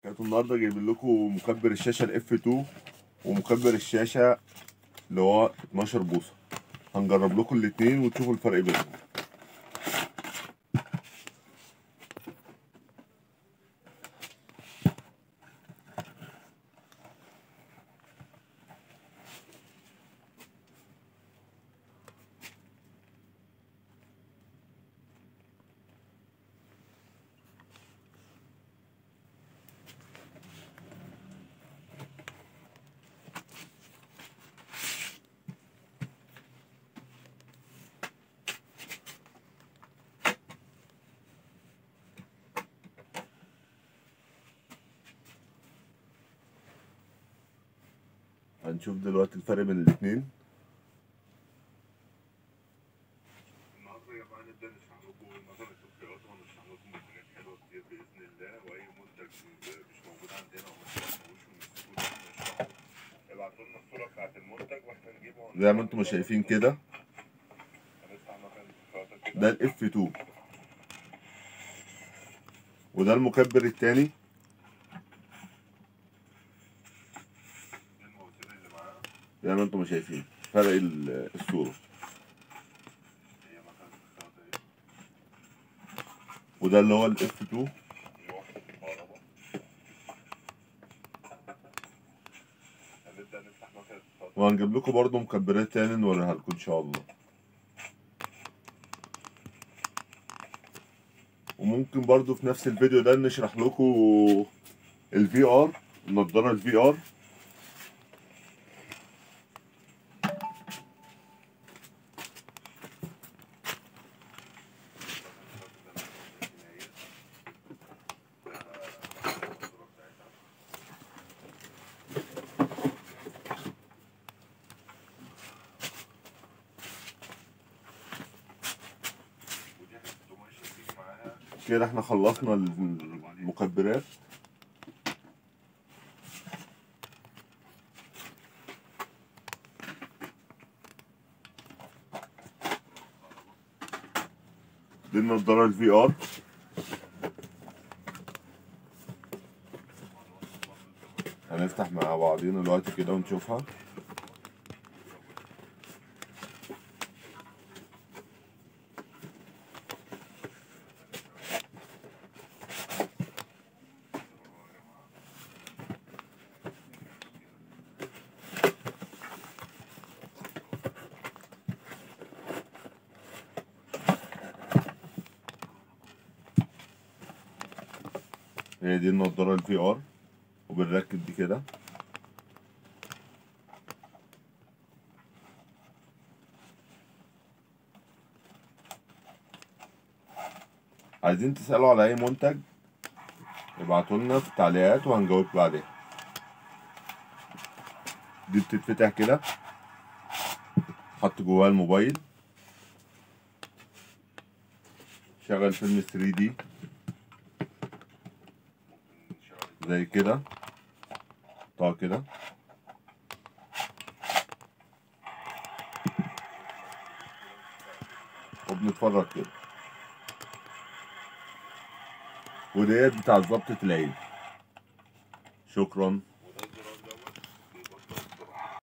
كانت النهارده جايبين لكم مكبر الشاشه الاف 2 ومكبر الشاشه اللي هو 12 بوصه هنجرب لكم الاثنين وتشوفوا الفرق بينهم هنشوف دلوقتي الفرق بين الاثنين النهارده يا جماعه نبدا نشرح لكم مثلا التطبيقات ونشرح لكم منتجات حلوه كتير باذن الله واي منتج مش موجود عندنا وما تلاقوش ونسيبه نشرحه ابعتوا لنا الصوره بتاعت المنتج واحنا نجيبه زي ما انتم شايفين كده هنفتح مثلا التطبيقات كده ده الاف 2 وده المكبر الثاني دي المواسير اللي معانا زي ما انتم شايفين فرق ال- الصوره هي مثلا التطبيقات اهي وده اللي هو الاف 2 دي واحده الكهرباء هنبدا نفتح مثلا التطبيقات وهنجيب لكم برضه مكبرات تاني نوريها لكم ان شاء الله وممكن برضه في نفس الفيديو ده نشرح لكم الفي ار النضاره الفي ار ودي احنا القماشه بتيجي معاها كده احنا خلصنا المكبرات دي النضاره الفي ار هنفتح مع بعضينا دلوقتي كده ونشوفها هي دي النضاره الفي ار وبنركب دي كده عايزين تسألوا على أي منتج ابعتوا لنا في التعليقات وهنجاوبكم عليها دي بتتفتح كده حط جواها الموبايل شغل فيلم 3 دي زي كده طا كده وبنتفرج كده وديت بتاع ظبطة العين شكرا